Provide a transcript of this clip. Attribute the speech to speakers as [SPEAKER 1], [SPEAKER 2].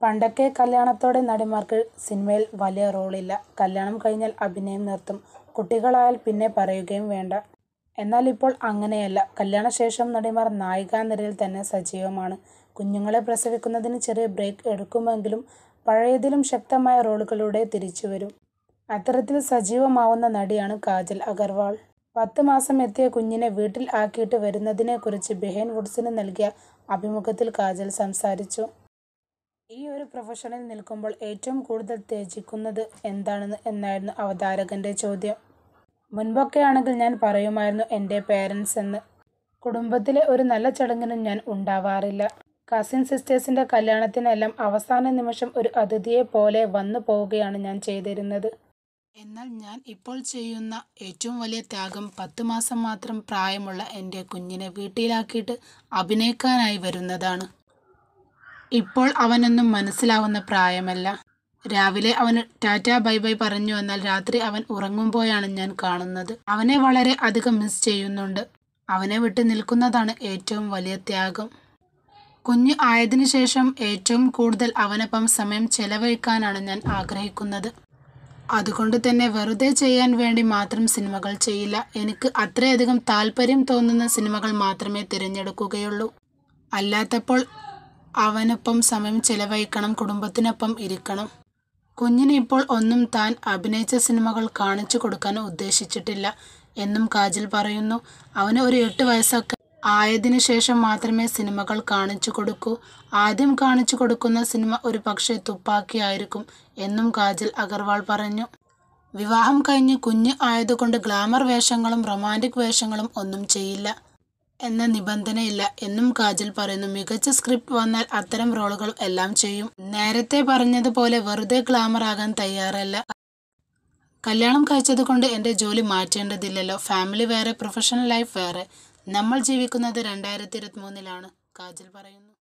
[SPEAKER 1] പണ്ടൊക്കെ കല്യാണത്തോടെ നടിമാർക്ക് സിനിമയിൽ വലിയ റോളില്ല. കല്യാണം കഴിഞ്ഞാൽ അഭിനയം നിർത്തും. കുട്ടികളായാൽ പിന്നെ പറയുകയും വേണ്ട. എന്നാൽ ഇപ്പോൾ അങ്ങനെയല്ല. കല്യാണശേഷവും നടിമാർ നായികാനിരയിൽ തന്നെ സജീവമാണ്. കുഞ്ഞുങ്ങളെ പ്രസവിക്കുന്നതിന് ചെറിയ ബ്രേക്ക് എടുക്കുമെങ്കിലും പഴയതിലും ശക്തമായ റോളുകളിലൂടെ തിരിച്ചുവരും. അത്തരത്തിൽ സജീവമാവുന്ന നടിയാണ് കാജൽ അഗർവാൾ. പത്ത് മാസം എത്തിയ കുഞ്ഞിനെ വീട്ടിൽ ആക്കിയിട്ട് വരുന്നതിനെക്കുറിച്ച് ബെഹൈൻ വുഡ്സിന് നൽകിയ അഭിമുഖത്തിൽ കാജൽ സംസാരിച്ചു. ഈ ഒരു പ്രൊഫഷനിൽ നിൽക്കുമ്പോൾ ഏറ്റവും കൂടുതൽ ത്യജിക്കുന്നത് എന്താണ് എന്നായിരുന്നു അവതാരകന്റെ ചോദ്യം. മുൻപൊക്കെയാണെങ്കിൽ ഞാൻ പറയുമായിരുന്നു എന്റെ പേരന്റ്സ് എന്ന്. കുടുംബത്തിലെ ഒരു നല്ല ചടങ്ങിനും ഞാൻ ഉണ്ടാവാറില്ല. കസിൻ സിസ്റ്റേഴ്സിന്റെ കല്യാണത്തിനെല്ലാം അവസാന നിമിഷം ഒരു അതിഥിയെപ്പോലെ വന്നു പോവുകയാണ് ഞാൻ ചെയ്തിരുന്നത്. എന്നാൽ ഞാൻ ഇപ്പോൾ ചെയ്യുന്ന ഏറ്റവും വലിയ ത്യാഗം പത്ത് മാസം മാത്രം പ്രായമുള്ള എന്റെ കുഞ്ഞിനെ വീട്ടിലാക്കിയിട്ട് അഭിനയിക്കാനായി വരുന്നതാണ്. ഇപ്പോൾ അവനൊന്നും മനസ്സിലാവുന്ന പ്രായമല്ല. രാവിലെ അവന് ടാറ്റാ ബൈ ബൈ പറഞ്ഞു വന്നാൽ രാത്രി അവൻ ഉറങ്ങുമ്പോഴാണ് ഞാൻ കാണുന്നത്. അവനെ വളരെ അധികം മിസ് ചെയ്യുന്നുണ്ട്. അവനെ വിട്ട് നിൽക്കുന്നതാണ് ഏറ്റവും വലിയ ത്യാഗം. കുഞ്ഞ് ആയതിനു ശേഷം ഏറ്റവും കൂടുതൽ അവനൊപ്പം സമയം ചെലവഴിക്കാനാണ് ഞാൻ ആഗ്രഹിക്കുന്നത്. അതുകൊണ്ട് തന്നെ വെറുതെ ചെയ്യാൻ വേണ്ടി മാത്രം സിനിമകൾ ചെയ്യില്ല. എനിക്ക് അത്രയധികം താൽപര്യം തോന്നുന്ന സിനിമകൾ മാത്രമേ തിരഞ്ഞെടുക്കുകയുള്ളൂ. അല്ലാത്തപ്പോൾ അവനൊപ്പം സമയം ചെലവഴിക്കണം കുടുംബത്തിനൊപ്പം ഇരിക്കണം. കുഞ്ഞിന് ഇപ്പോൾ ഒന്നും താൻ അഭിനയിച്ച സിനിമകൾ കാണിച്ചു കൊടുക്കാൻ ഉദ്ദേശിച്ചിട്ടില്ല എന്നും കാജൽ പറയുന്നു. അവന് ഒരു എട്ട് വയസ്സൊക്കെ ആയതിനു ശേഷം മാത്രമേ സിനിമകൾ കാണിച്ചു കൊടുക്കൂ. ആദ്യം കാണിച്ചു കൊടുക്കുന്ന സിനിമ ഒരുപക്ഷേ തുപ്പാക്കി ആയിരിക്കും എന്നും കാജൽ അഗർവാൾ പറഞ്ഞു. വിവാഹം കഴിഞ്ഞ് കുഞ്ഞ് ആയതുകൊണ്ട് ഗ്ലാമർ വേഷങ്ങളും റൊമാന്റിക് വേഷങ്ങളും ഒന്നും ചെയ്യില്ല എന്ന നിബന്ധനയില്ല എന്നും കാജൽ പറയുന്നു. മികച്ച സ്ക്രിപ്റ്റ് വന്നാൽ അത്തരം റോളുകൾ എല്ലാം ചെയ്യും. നേരത്തെ പറഞ്ഞതുപോലെ വെറുതെ ഗ്ലാമർ ആകാൻ തയ്യാറല്ല. കല്യാണം കഴിച്ചതുകൊണ്ട് എന്റെ ജോലി മാറ്റേണ്ടതില്ലല്ലോ. ഫാമിലി വേറെ പ്രൊഫഷണൽ ലൈഫ് വേറെ. നമ്മൾ ജീവിക്കുന്നത് രണ്ടായിരത്തി ഇരുപത്തിമൂന്നിലാണ് കാജൽ പറയുന്നു.